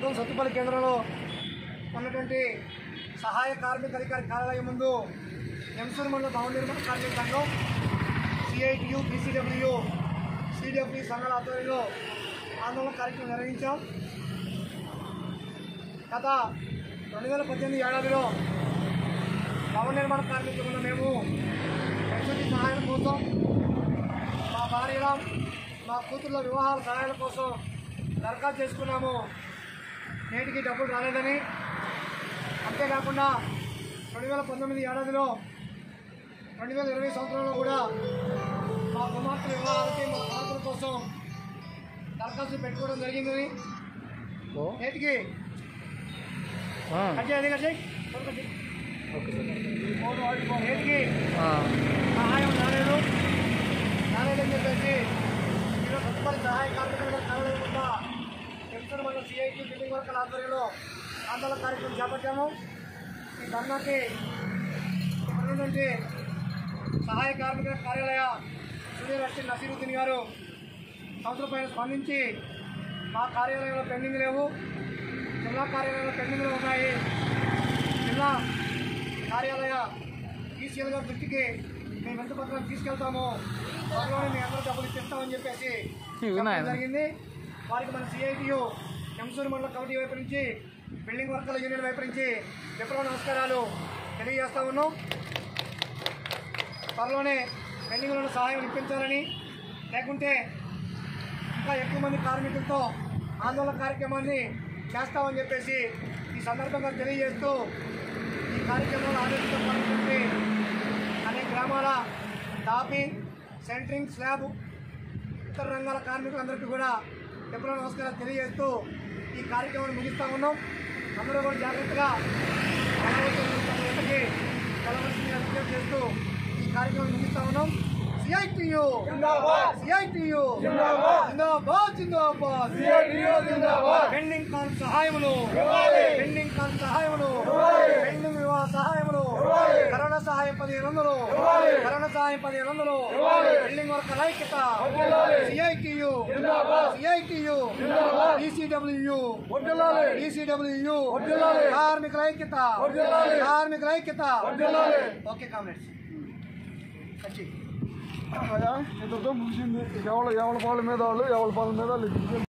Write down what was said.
మండలం సత్తుపల్లి కేంద్రంలో ఉన్నటువంటి సహాయ కార్మిక అధికారి కార్యాలయం ముందు ఎంసూరు మండల భవన నిర్మాణ కార్మిక సంఘం సిఐటియు బీసీడబ్ల్యూ సిడబ్ల్యూ సంఘాల ఆధ్వర్యంలో ఆందోళన కార్యక్రమం నిర్వహించాం గత రెండు వేల పద్దెనిమిది ఏడాదిలో భవన నిర్మాణ కార్మికులు మేము ఎటువంటి సహాయం కోసం మా భార్యల మా కూతుర్ల వివాహాల సహాయాల కోసం దరఖాస్తు చేసుకున్నాము నేటికి డబ్బులు రాలేదని అంతేకాకుండా రెండు వేల పంతొమ్మిది ఏడాదిలో రెండు వేల ఇరవై సంవత్సరంలో కూడా మా కుమార్తె వివాహాలకి మా కుమార్తెల కోసం దరఖాస్తు పెట్టుకోవడం జరిగిందని నేటికి కట్ చేయాలి కట్ చేయి కట్ చేయి. నేటికి సహాయం రాలేదు రాలేదని చెప్పేసి ఈరోజు తదుపరి సహాయ కార్మికులుగా కావాలనుకుంటా ఎంసర్ మన సిఐటి బిల్డింగ్ వర్కర్ల ఆధ్వర్యంలో ఆందోళన కార్యక్రమం చేపట్టాము ఈ ధర్నాకి ఇక్కడ నుండి సహాయ కార్మికుల కార్యాలయ సూర్య రష్టి నసీరుద్దీన్ గారు సంవత్సరం పైన స్పందించి మా కార్యాలయంలో పెండింగ్ లేవు జిల్లా కార్యాలయంలో పెండింగ్లు ఉన్నాయి జిల్లా కార్యాలయ ఈసీఎల్ గారి దృష్టికి మేము ఎంత పత్రం తీసుకెళ్తాము త్వరలోనే మీ అందరూ డబ్బులు ఇప్పిస్తామని చెప్పేసి చెప్పడం జరిగింది వారికి మన సిఐటియు ఎంసూరు మండల కమిటీ వైపు నుంచి బిల్డింగ్ వర్కర్ల యూనియన్ వైపు నుంచి విప్లవ నమస్కారాలు తెలియజేస్తా ఉన్నాం త్వరలోనే పెండింగ్లను సహాయం ఇప్పించాలని లేకుంటే ఇంకా ఎక్కువ మంది కార్మికులతో ఆందోళన కార్యక్రమాన్ని చేస్తామని చెప్పేసి ఈ సందర్భంగా తెలియజేస్తూ ఈ కార్యక్రమంలో ఆలోచన పాల్గొంటే అనేక గ్రామాల టాపింగ్ సెంటరింగ్ స్లాబ్ ఇతర రంగాల కార్మికులందరికీ కూడా ఎప్పుడో నమస్కారం తెలియజేస్తూ ఈ కార్యక్రమాన్ని ముగిస్తా ఉన్నాం అందరూ కూడా జాగ్రత్తగా ఎప్పటికీ కలవలసిందిగా విజ్ఞప్తి చేస్తూ ఈ కార్యక్రమం ముగిస్తా ఉన్నాం సిఐటియు సిఐటియు జిందాబాద్ జిందాబాద్ పెండింగ్ కాన్ సహాయములు పెండింగ్ కాన్ సహాయములు పెండింగ్ వివాహ సహాయములు కరోనా సహాయం పదిహేను వందలు కరోనా సహాయం పదిహేను వందలు బిల్డింగ్ వర్కర్ ఐక్యత సిఐటియు సిఐటియు ఈసీడబ్ల్యూ ఈసీడబ్ల్యూ కార్మికుల ఐక్యత కార్మికుల ఐక్యత ఓకే కామ్రేడ్స్ కచ్చి ఇంతతో ముగిసింది ఎవరి ఎవరి పాల మీద వాళ్ళు ఎవరి పాల మీద వాళ్ళు